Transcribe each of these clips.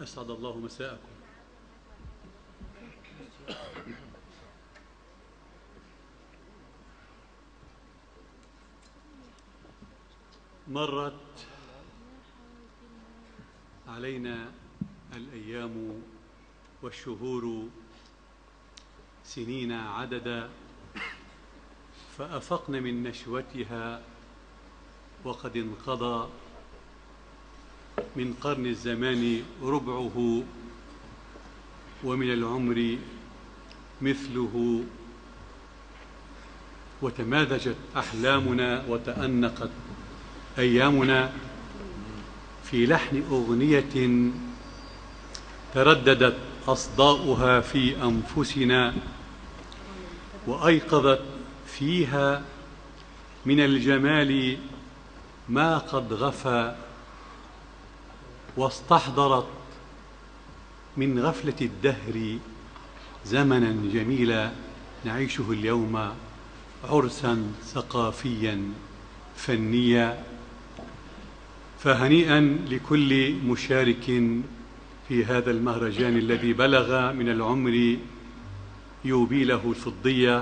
أسعد الله مساءكم مرت علينا الأيام والشهور سنين عددا فأفقن من نشوتها وقد انقضى من قرن الزمان ربعه ومن العمر مثله وتماذجت أحلامنا وتأنقت أيامنا في لحن أغنية ترددت أصداؤها في أنفسنا وأيقظت فيها من الجمال ما قد غفى واستحضرت من غفلة الدهر زمنا جميلا نعيشه اليوم عرسا ثقافيا فنيا فهنيئا لكل مشارك في هذا المهرجان الذي بلغ من العمر يوبيله الفضية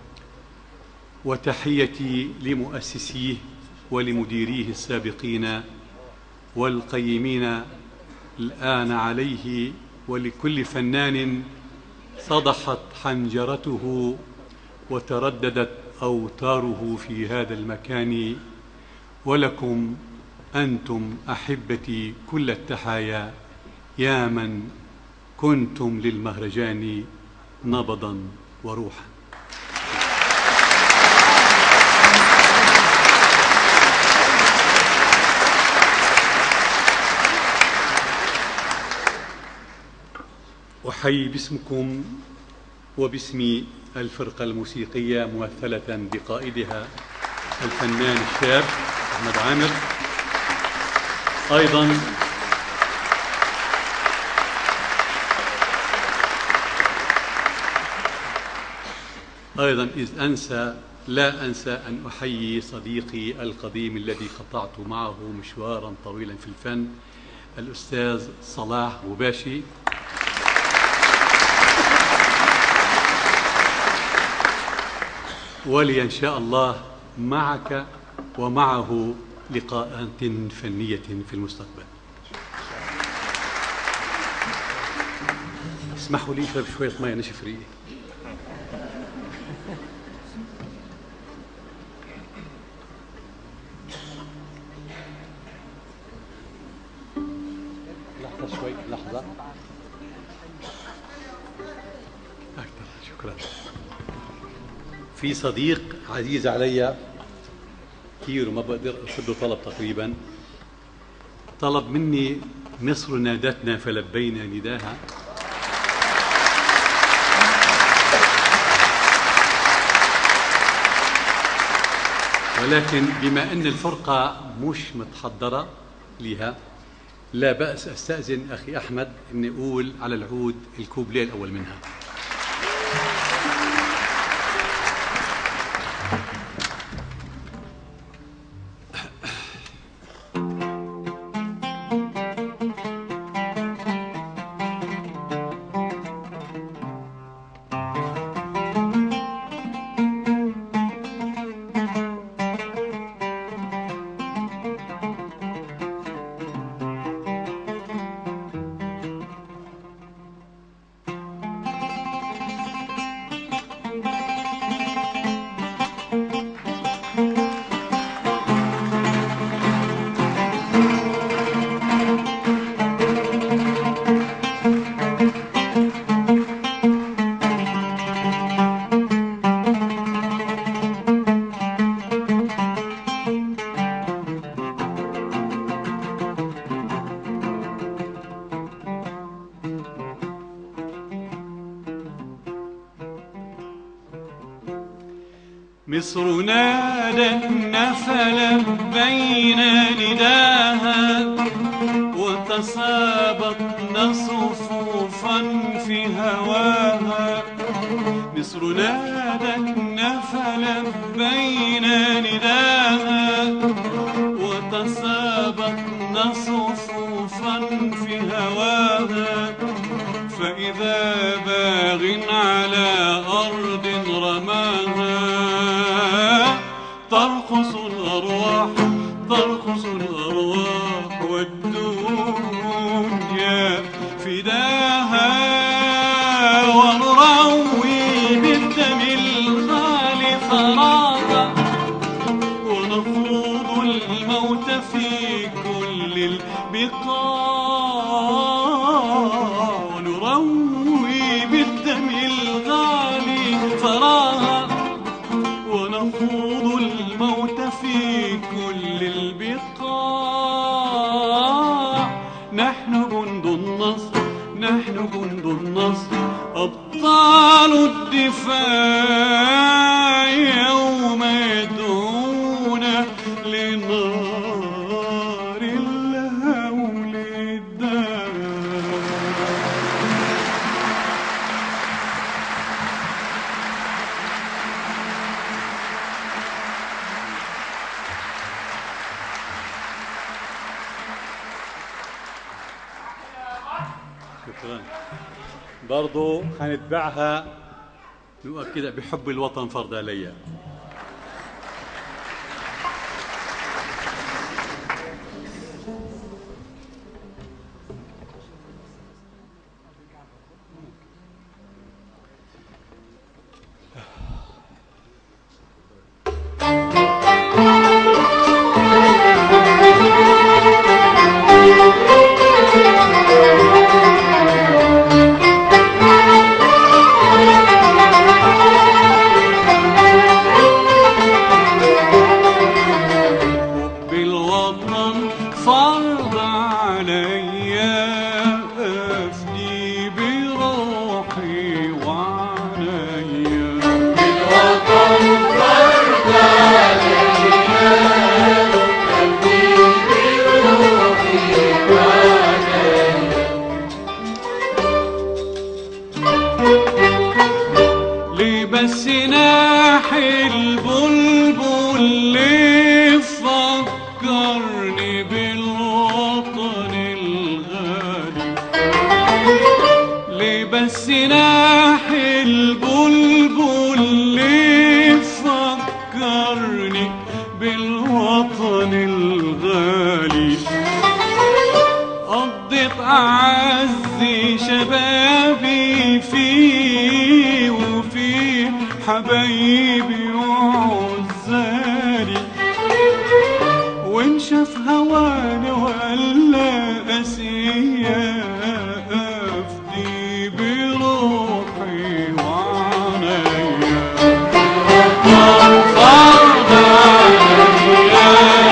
وتحيتي لمؤسسيه ولمديريه السابقين والقيمين الآن عليه ولكل فنان صدحت حنجرته وترددت أوتاره في هذا المكان ولكم أنتم أحبتي كل التحايا يا من كنتم للمهرجان نبضا وروحا أحيي باسمكم وباسم الفرقة الموسيقية ممثلة بقائدها الفنان الشاب أحمد عامر أيضا أيضا إذ أنسى لا أنسى أن أحيي صديقي القديم الذي قطعت معه مشوارا طويلا في الفن الأستاذ صلاح غباشي ولي إن شاء الله معك ومعه لقاءات فنية في المستقبل اسمحوا لي اشرب شوية مية نشف ريقي لحظة شوي لحظة أكثر شكرا في صديق عزيز علي كثير وما بقدر ارفض له طلب تقريبا طلب مني مصر نادتنا فلبينا نداها ولكن بما ان الفرقه مش متحضره لها لا باس استاذن اخي احمد اني اقول على العود الكوبليه الاول منها مصر نادتنا فلبينا نداها وتسابقنا صفوفا في هواها مصر نادتنا فلبينا نداها وتسابقنا وقفنا صفوفا في هواها فإذا باغ على أرض رماها ترقص الأرواح ترقص الأرواح والدنيا فداها ونروي بالدم الغالي ثراها ونخوض الموت في كل البقاع ونروي بالدم الغالي ثراها ونخوض الموت في كل البقاع نحن جند النصر نحن جند النصر أبطال الدفاع يوم يدعون لنار الهول الدار شكرا برضو هنتبعها نؤكد بحب الوطن فرض علي بالوطن فرض عليا أفدي بروحي وعنيا ليه بس ناحي البلبل اللي فكرني بالوطن الغالي ليه بس ناحي البلبل اللي فكرني بالوطن الغالي قضيت أعز شبابي فيه وفي حبايبي وعزالي وانشف هواني ولا أسيا أفدي بروحي وعنيا فرض عليا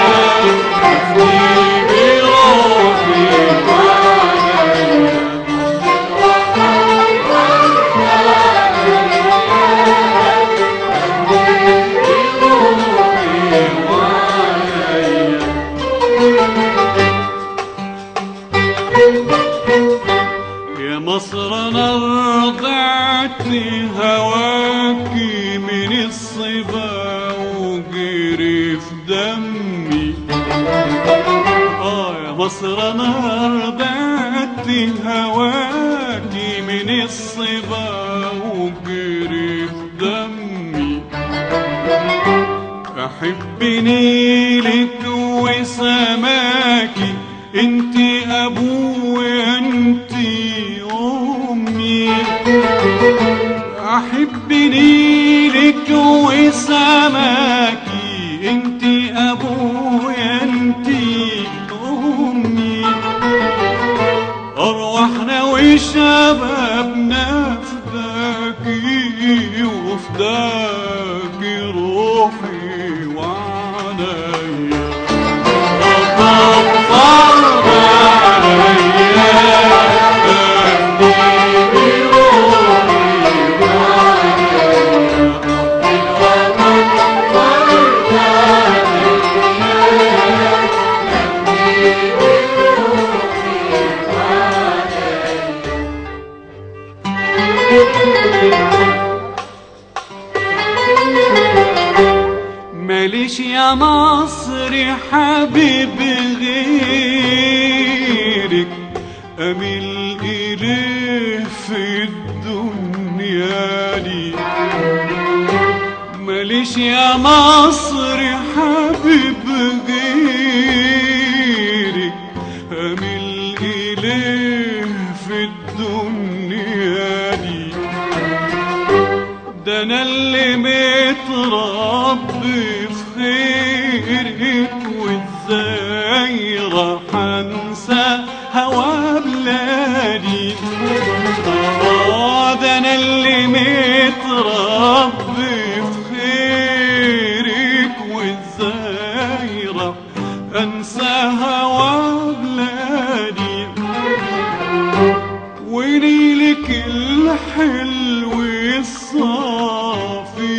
أفدي بروحي وعنيا يا مصر انا رضعت هواكي من الصبا وجري في دمي اه يا مصر انا رضعت هواكي من الصبا وجري في دمي احب نيلك وسماكي انت ابويا انت امي احب نيلك وسماكي انت ابويا انت امي ارواحنا وشبابنا فداكي وفداكي روحي وعنيا طب فرض عليا أهدي بروحي ماليش يا مصر حبيب غيرك أميل إليه في الدنيا دي ماليش يا مصر حبيب غيرك أميل إليه في الدنيا دي ده أنا اللي متربي في خيرك وإزاي راح أنسى هوا بلادي آه ده أنا اللي متربي في خيرك وإزاي راح أنسى هوا بلادي ونيلك الحلو الصافي